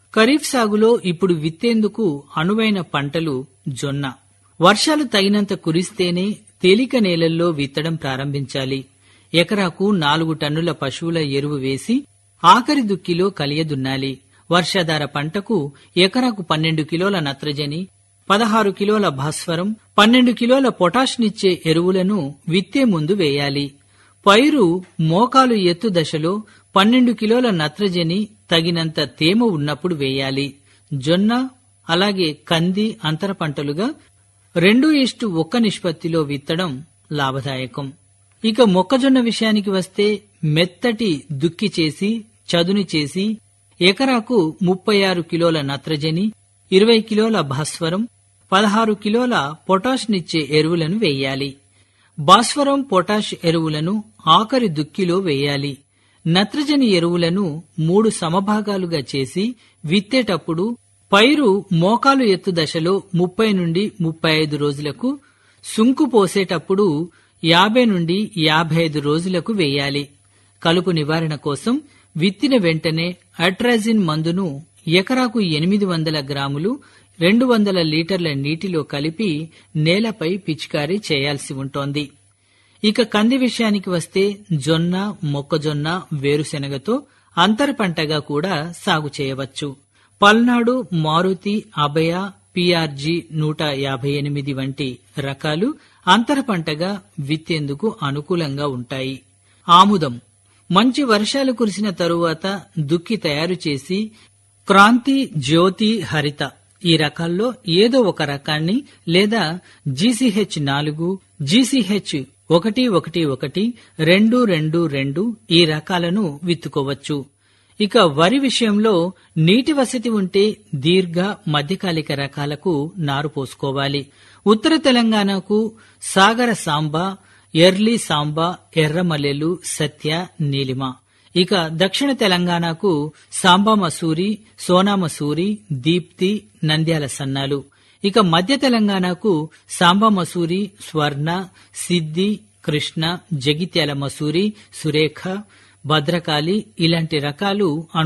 ఖరీఫ్ సాగులో ఇప్పుడు విత్తేందుకు అనువైన పంటలు జొన్న వర్షాలు తగినంత కురిస్తేనే తేలిక నేలల్లో విత్తడం ప్రారంభించాలి ఎకరాకు నాలుగు టన్నుల పశువుల ఎరువు వేసి ఆఖరి దుక్కిలో కలియదున్నాలి వర్షాధార పంటకు ఎకరాకు పన్నెండు కిలోల నత్రజని పదహారు కిలోల భాస్వరం పన్నెండు కిలోల పొటాష్నిచ్చే ఎరువులను విత్తే ముందు వేయాలి పైరు మోకాలు ఎత్తు దశలో పన్నెండు కిలోల నత్రజని తగినంత తేమ ఉన్నప్పుడు వేయాలి జొన్న అలాగే కంది అంతర పంటలుగా రెండు ఇష్టు ఒక్క నిష్పత్తిలో విత్తడం లాభదాయకం ఇక మొక్కజొన్న విషయానికి వస్తే మెత్తటి దుక్కి చేసి చదును చేసి ఎకరాకు ముప్పై ఆరు కిలోల నత్రజని ఇరవై కిలోల భాస్వరం పదహారు కిలోల పొటాష్నిచ్చే ఎరువులను వేయాలి భాస్వరం పొటాష్ ఎరువులను ఆఖరి దుక్కిలో వేయాలి నత్రజని ఎరువులను మూడు సమభాగాలుగా చేసి విత్తేటప్పుడు పైరు మోకాలు ఎత్తు దశలో ముప్పై నుండి ముప్పై ఐదు రోజులకు సుంకు పోసేటప్పుడు యాభై నుండి యాభై ఐదు రోజులకు వేయాలి కలుపు నివారణ కోసం విత్తిన వెంటనే అట్రాజిన్ మందును ఎకరాకు ఎనిమిది వందల గ్రాములు రెండు వందల లీటర్ల నీటిలో కలిపి నేలపై పిచికారీ చేయాల్సి ఉంటోంది ఇక కంది విషయానికి వస్తే జొన్న మొక్కజొన్న వేరుశెనగతో అంతర పంటగా కూడా సాగు చేయవచ్చు పల్నాడు మారుతి అభయ పిఆర్జీ నూట యాభై ఎనిమిది వంటి రకాలు అంతర పంటగా విత్తేందుకు అనుకూలంగా ఉంటాయి ఆముదం మంచి వర్షాలు కురిసిన తరువాత దుక్కి తయారు చేసి క్రాంతి జ్యోతి హరిత ఈ రకాల్లో ఏదో ఒక రకాన్ని లేదా జీసీహెచ్ నాలుగు జీసీహెచ్ ఒకటి ఒకటి ఒకటి రెండు రెండు రెండు ఈ రకాలను విత్తుకోవచ్చు ఇక వరి విషయంలో నీటి వసతి ఉంటే దీర్ఘ మధ్యకాలిక రకాలకు నారు పోసుకోవాలి ఉత్తర తెలంగాణకు సాగర సాంబా ఎర్లీ సాంబా ఎర్రమల్లెలు సత్య నీలిమ ఇక దక్షిణ తెలంగాణకు సాంబా మసూరి సోనా మసూరి దీప్తి నంద్యాల సన్నాలు ఇక మధ్య తెలంగాణకు సాంబా మసూరి స్వర్ణ సిద్ధి కృష్ణ జగిత్యాల మసూరి సురేఖ భద్రకాళి ఇలాంటి రకాలు